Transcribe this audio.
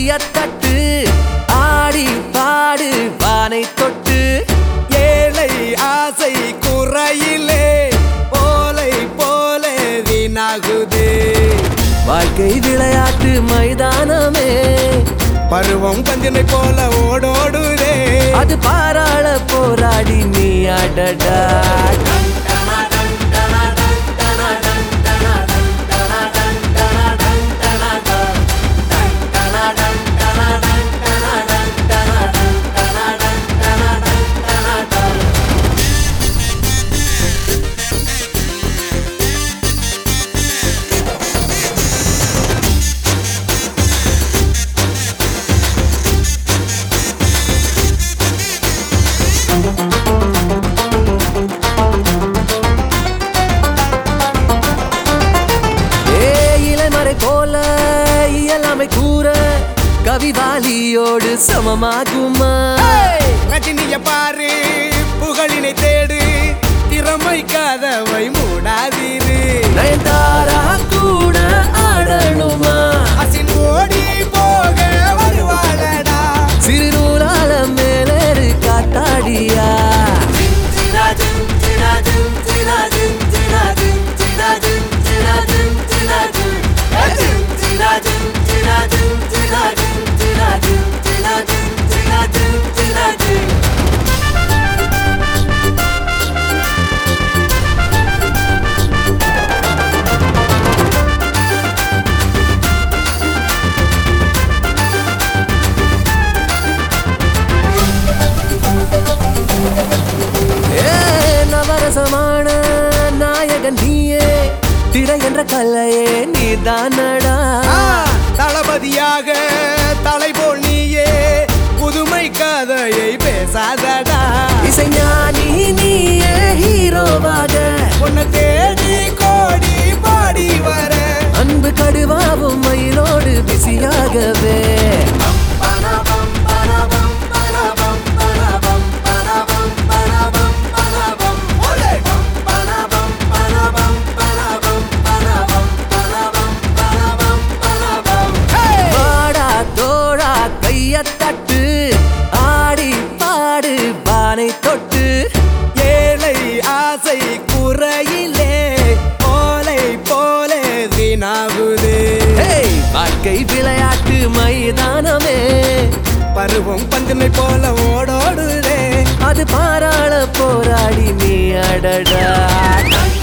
கையத்தட்டு ஆடி பாடு வானை தொட்டு ஏழை ஆசை குறையிலே போலை போல வீணாகுதே வாழ்க்கை விளையாட்டு மைதானமே பருவம் பஞ்சினை போல ஓடோடுதே அது பாராள போராடி நீ அடடா ஏ இளமறை போல இயலாமை கூற கவிவாலியோடு சமமாகுமா ரஜினிய பாரு புகழினை தேடு திறமை கதவை மூடாதீரு நயன்தாரா கூட ஆடணுமா அசின் ஓடி போக வருவாளடா சிறுநூலால மேலேறு காத்தாடியா ஏ நவரசமான நாயகன் நீயே திரை என்ற கல்லையே நீதானடா ஆ, தளபதியாக தலை போல் நீயே புதுமை கதையை பேசாதடா இசைஞானி நீயே ஹீரோவாக உன்னை தேடி கோடி பாடி வர அன்பு கடுவாவும் மயிலோடு பிஸியாகவே வாடா தோழா கையத்தட்டு ஆடி பாடு பானை தொட்டு ஏழை ஆசை குறையிலே போலை போல வீணாகுதே ஹேய், வாழ்க்கை விளையாட்டு மைதானமே பருவம் பந்தினை போல ஓடோடுதே அது பாராள போராடி நீ அடடா